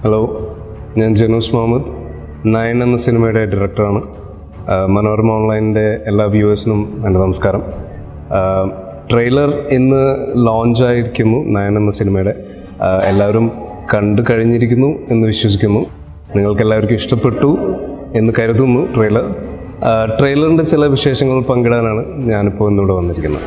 Hello ഞാൻ ജനൂസ് Muhammad nine എന്ന സിനിമയുടെ ഡയറക്ടറാണ് ആ, മനോരമ ഓൺലൈനിൻ്റെ എല്ലാ വ്യൂവേഴ്സിനും എൻ്റെ നമസ്കാരം ട്രെയിലർ ഇന്ന് ലോഞ്ചായിരിക്കുന്നു നയൻ എന്ന സിനിമയുടെ ആ, എല്ലാവരും കണ്ടു കഴിഞ്ഞിരിക്കുന്നു എന്ന് വിശ്വസിക്കുന്നു നിങ്ങൾക്ക് എല്ലാവർക്കും ഇഷ്ടപ്പെട്ടു എന്ന് കരുതുന്നു ട്രെയിലർ ട്രെയിലറിൻ്റെ ചില വിശേഷങ്ങൾ പങ്കിടാനാണ് ഞാനിപ്പോൾ ഇന്നിവിടെ വന്നിരിക്കുന്നത്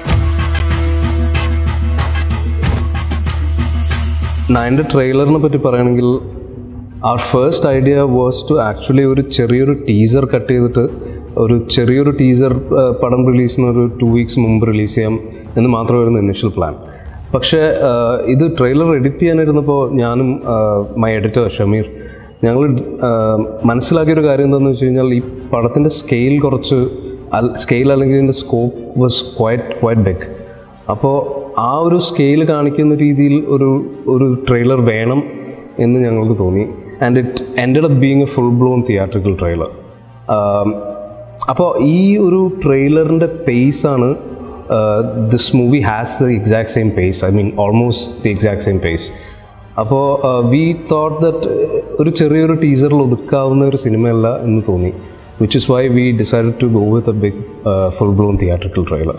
നയൻ്റെ ട്രെയിലറിനെ പറ്റി പറയുകയാണെങ്കിൽ our first idea was to actually ഒരു ചെറിയൊരു ടീസർ കട്ട് ചെയ്തിട്ട് ഒരു ചെറിയൊരു ടീസർ പടം റിലീസിന് ഒരു ടു വീക്സ് മുമ്പ് റിലീസ് ചെയ്യാം എന്ന് മാത്രമായിരുന്നു ഇനിഷ്യൽ പ്ലാൻ പക്ഷേ ആ, ഇത് ട്രെയിലർ എഡിറ്റ് ചെയ്യാനിരുന്നപ്പോൾ ഞാനും മൈ എഡിറ്റർ ഷമീർ ഞങ്ങൾ ആ, മനസ്സിലാക്കിയൊരു കാര്യം എന്താണെന്ന് വെച്ച് കഴിഞ്ഞാൽ ഈ പടത്തിൻ്റെ സ്കെയിൽ കുറച്ച് സ്കെയിൽ അല്ലെങ്കിൽ ഇതിൻ്റെ scope was quite quite big അപ്പോൾ ആ ഒരു സ്കെയിൽ കാണിക്കുന്ന രീതിയിൽ ഒരു ഒരു ട്രെയിലർ വേണം എന്ന് ഞങ്ങൾക്ക് തോന്നി and it end up being a full blown theatrical trailer അപ്പോൾ ഈ ഒരു ട്രെയിലറിൻ്റെ പേസാണ് this movie has the exact same pace I mean almost the exact same pace അപ്പോൾ വി തോട്ട് ദറ്റ് ഒരു ചെറിയൊരു ടീസറിൽ ഒതുക്കാവുന്ന ഒരു സിനിമയല്ല എന്ന് തോന്നി which is why we decide to go with a big full blown theatrical trailer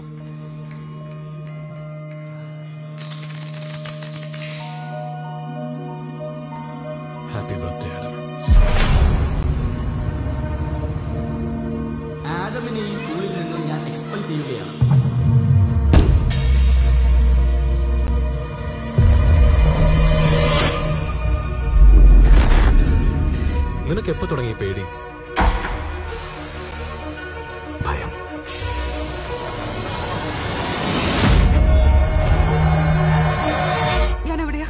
happy birthday Adam ആദമിനെ ഈ സ്കൂളിൽ നിന്നും ഞാൻ എക്സ്പെൽ ചെയ്യുകയാണ് നിനക്ക് എപ്പോ തുടങ്ങി പേടി ഭയം ഞാൻ എവിടെയാ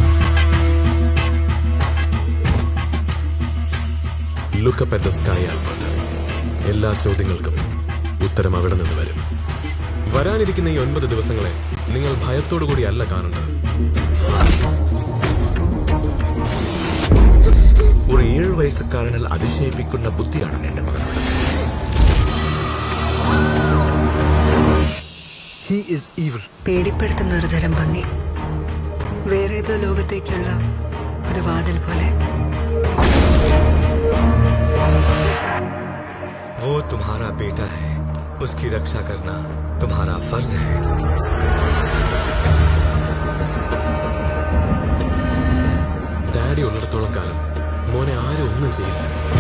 look up at the sky Albert എല്ലാ ചോദ്യങ്ങൾക്കും ഉത്തരം അവിടെ നിന്ന് വരും വരാനിരിക്കുന്ന ഈ ഒൻപത് ദിവസങ്ങളെ നിങ്ങൾ ഭയത്തോടുകൂടി അല്ല കാണുന്നത് ഒരു ഏഴു വയസ്സുകാരനിൽ അതിശയിപ്പിക്കുന്ന ബുദ്ധിയാണ് എന്റെ മകനുള്ളത് ഹി ഈസ് ഈവിൾ പേടിപ്പെടുത്തുന്ന ഒരു തരം ഭംഗി വേറെ ഏതോ ലോകത്തേക്കുള്ള ഒരു വാതിൽ പോലെ वो तुम्हारा बेटा है उसकी रक्षा करना तुम्हारा फर्ज है ഡാഡി ഉള്ളിടത്തോളം കാലം മോനെ ആരും ഒന്നും ചെയ്യില്ല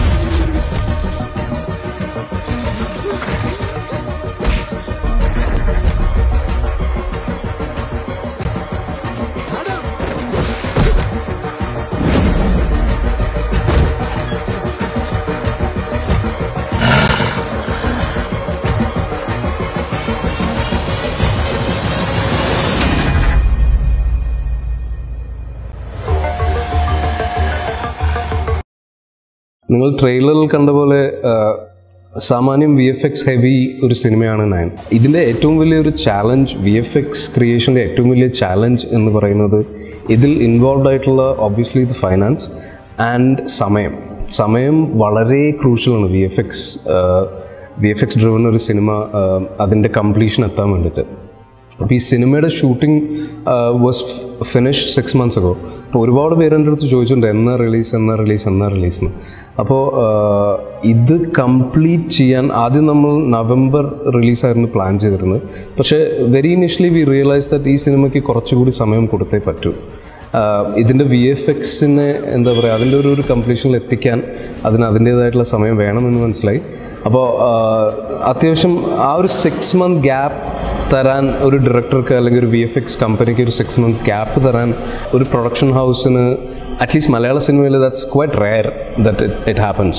നിങ്ങൾ ട്രെയിലറിൽ കണ്ട പോലെ ആ, സാമാന്യം വി എഫ് എക്സ് ഹെവി ഒരു സിനിമയാണ് നയൻ ഇതിൻ്റെ ഏറ്റവും വലിയൊരു ചാലഞ്ച് വി എഫ് എക്സ് ക്രിയേഷൻ്റെ ഏറ്റവും വലിയ ചാലഞ്ച് എന്ന് പറയുന്നത് ഇതിൽ ഇൻവോൾവ് ആയിട്ടുള്ള ഒബ്വിയസ്ലി ദ ഫൈനാൻസ് ആൻഡ് സമയം സമയം വളരെ ക്രൂഷ്യലാണ് V F X V F X driven ഒരു സിനിമ അതിൻ്റെ കംപ്ലീഷൻ എത്താൻ വേണ്ടിയിട്ട് അപ്പോൾ ഈ സിനിമയുടെ shooting was finish six months ago അപ്പോൾ ഒരുപാട് പേര് എൻ്റെ അടുത്ത് ചോദിച്ചിട്ടുണ്ട് എന്നാ റിലീസ് എന്നാ റിലീസ് എന്നാ റിലീസ് എന്ന് അപ്പോൾ ഇത് കംപ്ലീറ്റ് ചെയ്യാൻ ആദ്യം നമ്മൾ നവംബർ റിലീസായിരുന്നു പ്ലാൻ ചെയ്തിരുന്നത് പക്ഷേ very initially we realise that ഈ സിനിമയ്ക്ക് കുറച്ചുകൂടി സമയം കൊടുത്തേ പറ്റൂ ആഹ് ഇതിൻ്റെ വി എഫ് എക്സിനെ എന്താ പറയുക അതിൻ്റെ ഒരു ഒരു കംപ്ലീഷനിൽ എത്തിക്കാൻ അതിന് അതിൻ്റേതായിട്ടുള്ള സമയം വേണമെന്ന് മനസ്സിലായി അപ്പോൾ അത്യാവശ്യം ആ ഒരു സിക്സ് മന്ത് ഗ്യാപ്പ് തരാൻ ഒരു ഡയറക്ടർക്ക് അല്ലെങ്കിൽ ഒരു വി എഫ് എക്സ് കമ്പനിക്ക് ഒരു സിക്സ് മന്ത്സ് ഗ്യാപ്പ് തരാൻ ഒരു പ്രൊഡക്ഷൻ ഹൗസിന് അറ്റ്ലീസ്റ്റ് മലയാള സിനിമയിൽ that's quite rare that it it happens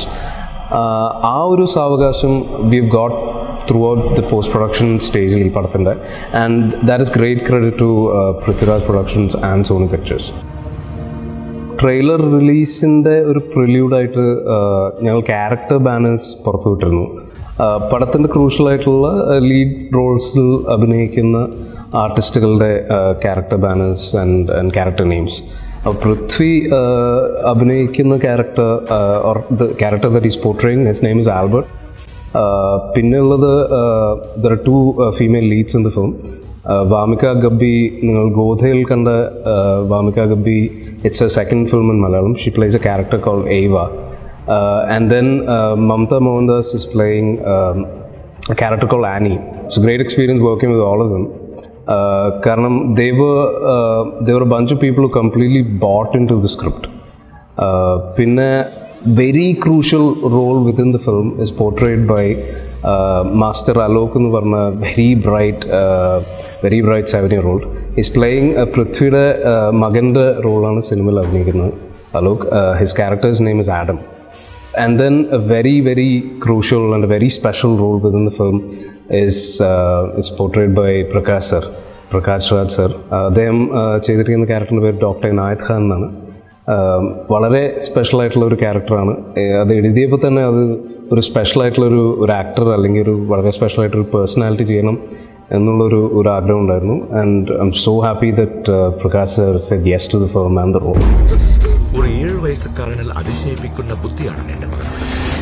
ആ ഒരു സാവകാശം we have got throughout the post production സ്റ്റേജിൽ ഈ പടത്തിൻ്റെ and that is great credit to Prithviraj productions and Sony pictures trailer റിലീസിൻ്റെ ഒരു പ്രില്യൂഡായിട്ട് ഞങ്ങൾ ക്യാരക്ടർ ബാനേഴ്സ് പുറത്തുവിട്ടിരുന്നു പടത്തിൻ്റെ ക്രൂഷ്യലായിട്ടുള്ള ലീഡ് റോൾസിൽ അഭിനയിക്കുന്ന ആർട്ടിസ്റ്റുകളുടെ character banners and and character names Prithvi അഭിനയിക്കുന്ന character or the character that is portraying his name is Albert പിന്നെ ഉള്ളത് there are two female leads in the film Wamiqa Gabbi നിങ്ങൾ ഗോധയിൽ കണ്ട Wamiqa Gabbi it's her second film in Malayalam. She plays a character called Ava. Uh, and then uh, Mamta Mohandas is playing um, a character called Annie. It's a great experience working with all of them. Uh, കാരണം they were uh, there were a bunch of people who completely bought into the script. Uh, പിന്നെ very crucial role within the film is portrayed by master Alok എന്ന് പറഞ്ഞ very bright very bright seven year old is playing പൃഥ്വിയുടെ മകൻ്റെ റോളാണ് സിനിമയിൽ അഭിനയിക്കുന്നത് Alok his characters name is Adam and then a very very crucial and a very special role within the film is uh, is portrayed by Prakash sir Prakash Raj sir അദ്ദേഹം uh, ചെയ്തിരിക്കുന്ന ക്യാരക്ടറിൻ്റെ പേര് doctor നായത് Khan എന്നാണ് Uh, വളരെ സ്പെഷ്യൽ ആയിട്ടുള്ള ഒരു ക്യാരക്ടറാണ് അത് എഴുതിയപ്പോൾ തന്നെ അത് ഒരു സ്പെഷ്യൽ ആയിട്ടുള്ള ഒരു ഒരു ആക്ടർ അല്ലെങ്കിൽ ഒരു വളരെ സ്പെഷ്യൽ ആയിട്ടൊരു പേഴ്സണാലിറ്റി ചെയ്യണം എന്നുള്ളൊരു ഒരു ആഗ്രഹം ഉണ്ടായിരുന്നു and I'm so happy that Prakash sir said yes to the film and the role ഒരു ഏഴു വയസ്സുകാരനിൽ അതിശയിപ്പിക്കുന്ന ബുദ്ധിയാണ് എന്റെ മകൾക്ക്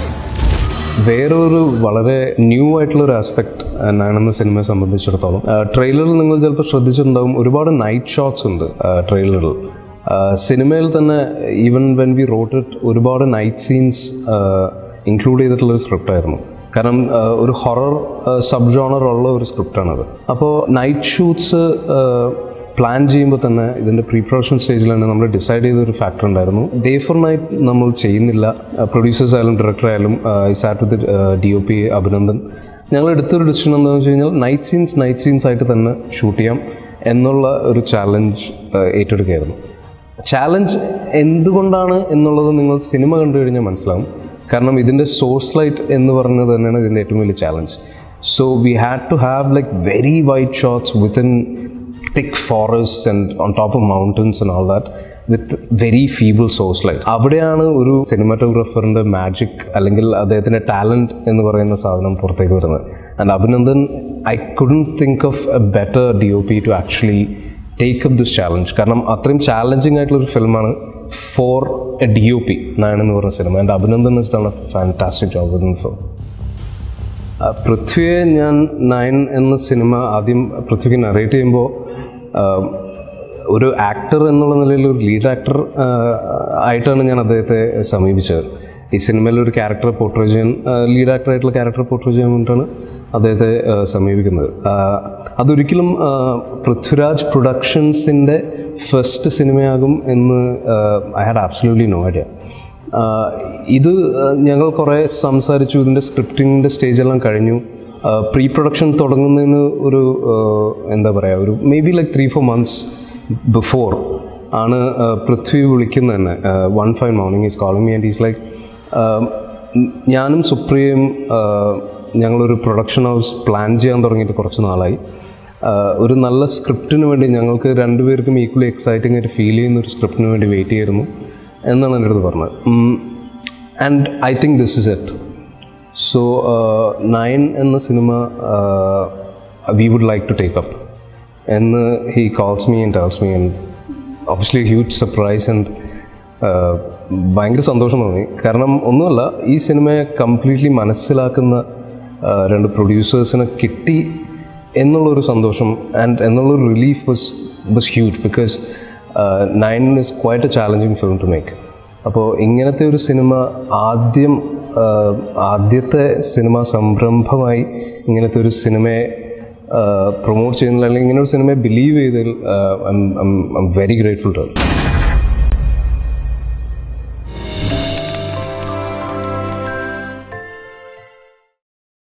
വേറൊരു വളരെ ന്യൂ ആയിട്ടുള്ള ഒരു ആസ്പെക്ട് ഞാനെന്ന സിനിമയെ സംബന്ധിച്ചിടത്തോളം ട്രെയിലറിൽ നിങ്ങൾ ചിലപ്പോൾ ശ്രദ്ധിച്ചിട്ടുണ്ടാവും ഒരുപാട് നൈറ്റ് ഷോട്ട്സ് ഉണ്ട് ട്രെയിലറിൽ സിനിമയിൽ തന്നെ even when we wrote it ഒരുപാട് നൈറ്റ് സീൻസ് ഇൻക്ലൂഡ് ചെയ്തിട്ടുള്ള ഒരു സ്ക്രിപ്റ്റായിരുന്നു കാരണം ആ, ഒരു ഹൊറർ സബ് ജോണർ ഉള്ള ഒരു സ്ക്രിപ്റ്റാണത് അപ്പോൾ നൈറ്റ് ഷൂട്ട്സ് പ്ലാൻ ചെയ്യുമ്പോൾ തന്നെ ഇതിൻ്റെ പ്രീ പ്രൊഡക്ഷൻ സ്റ്റേജിൽ തന്നെ നമ്മൾ ഡിസൈഡ് ചെയ്ത ഒരു ഫാക്ടർ ഉണ്ടായിരുന്നു ഡേ ഫോർ നൈറ്റ് നമ്മൾ ചെയ്യുന്നില്ല പ്രൊഡ്യൂസേഴ്സ് ആയാലും ഡയറക്ടർ ആയാലും ഈ sat with D O P Abhinandan ഞങ്ങൾ എടുത്തൊരു ഡിസിഷൻ എന്താണെന്ന് വെച്ച് കഴിഞ്ഞാൽ നൈറ്റ് സീൻസ് നൈറ്റ് സീൻസ് ആയിട്ട് തന്നെ ഷൂട്ട് ചെയ്യാം എന്നുള്ള ഒരു ചാലഞ്ച് ഏറ്റെടുക്കുകയായിരുന്നു ചാലഞ്ച് എന്തുകൊണ്ടാണ് എന്നുള്ളത് നിങ്ങൾ സിനിമ കണ്ടു കഴിഞ്ഞാൽ മനസ്സിലാവും കാരണം ഇതിൻ്റെ സോഴ്സ് ലൈറ്റ് എന്ന് പറയുന്നത് തന്നെയാണ് ഇതിൻ്റെ ഏറ്റവും വലിയ challenge so we had to have like very wide shots within thick forest and on top of mountains and all that with very feeble source light അവിടെയാണ് ഒരു സിനിമാറ്റോഗ്രാഫറിൻ്റെ മാജിക് അല്ലെങ്കിൽ അദ്ദേഹത്തിൻ്റെ ടാലൻറ്റ് എന്ന് പറയുന്ന സാധനം പുറത്തേക്ക് വരുന്നത് and Abhinandan I couldn't think of a better D O P to actually take up this challenge കാരണം അത്രയും ചാലഞ്ചിങ് ആയിട്ടുള്ള ഒരു ഫിലിമാണ് for a D O P nine എന്ന് പറഞ്ഞ സിനിമ and Abhinandan is done a fantastic job within film ആ, പൃഥ്വിയെ ഞാൻ നയൻ എന്ന സിനിമ ആദ്യം പൃഥ്വിക്ക് നറേറ്റ് ചെയ്യുമ്പോൾ ഒരു ആക്ടർ എന്നുള്ള നിലയിൽ ഒരു ലീഡ് ആക്ടർ ആയിട്ടാണ് ഞാൻ അദ്ദേഹത്തെ സമീപിച്ചത് ഈ സിനിമയിൽ ഒരു ക്യാരക്ടർ പോർട്രേ ചെയ്യാൻ ലീഡ് ആക്ടർ ആയിട്ടുള്ള ക്യാരക്ടർ പോർട്രേ ചെയ്യാൻ വേണ്ടിയിട്ടാണ് അദ്ദേഹത്തെ ആ, സമീപിക്കുന്നത് ആ, അതൊരിക്കലും ആ, പൃഥ്വിരാജ് പ്രൊഡക്ഷൻസിൻ്റെ ഫസ്റ്റ് സിനിമയാകും എന്ന് I had absolutely no idea ah ഇത് ആഹ് ഞങ്ങൾ കുറേ സംസാരിച്ചു ഇതിൻ്റെ സ്ക്രിപ്റ്റിങ്ങിൻ്റെ സ്റ്റേജെല്ലാം കഴിഞ്ഞു പ്രീ പ്രൊഡക്ഷൻ തുടങ്ങുന്നതിന് ഒരു ആഹ് എന്താ പറയുക ഒരു maybe like three four months before ആണ് ആഹ് പൃഥ്വി വിളിക്കുന്നത് തന്നെ one five morning is calling me and is like ഞാനും സുപ്രിയയും ആഹ് ഞങ്ങളൊരു പ്രൊഡക്ഷൻ ഹൗസ് പ്ലാൻ ചെയ്യാൻ തുടങ്ങിയിട്ട് കുറച്ച് നാളായി ആഹ് ഒരു നല്ല സ്ക്രിപ്റ്റിന് വേണ്ടി ഞങ്ങൾക്ക് രണ്ടുപേർക്കും ഈക്വലി എക്സൈറ്റിംഗ് ആയിട്ട് ഫീൽ ചെയ്യുന്ന ഒരു സ്ക്രിപ്റ്റിന് വേണ്ടി വെയിറ്റ് ചെയ്യായിരുന്നു എന്നാണ് എൻ്റെ അടുത്ത് പറഞ്ഞത് and I think this is it so nine എന്ന സിനിമ we would like to take up എന്ന് he calls me and tells me and obviously huge surprise and ഭയങ്കര സന്തോഷം തോന്നി കാരണം ഒന്നുമല്ല ഈ സിനിമയെ കംപ്ലീറ്റ്ലി മനസ്സിലാക്കുന്ന ആ, രണ്ട് പ്രൊഡ്യൂസേഴ്സിനെ കിട്ടി എന്നുള്ളൊരു സന്തോഷം ആൻഡ് എന്നുള്ളൊരു relief was was huge because nine is quite a challenging film to make അപ്പോൾ ഇങ്ങനത്തെ ഒരു സിനിമ ആദ്യം ആ, ആദ്യത്തെ സിനിമ സംരംഭമായി ഇങ്ങനത്തെ ഒരു സിനിമയെ പ്രൊമോട്ട് ചെയ്യുന്നില്ല അല്ലെങ്കിൽ ഇങ്ങനെ ഒരു സിനിമയെ ബിലീവ് ചെയ്തതിൽ I'm very grateful to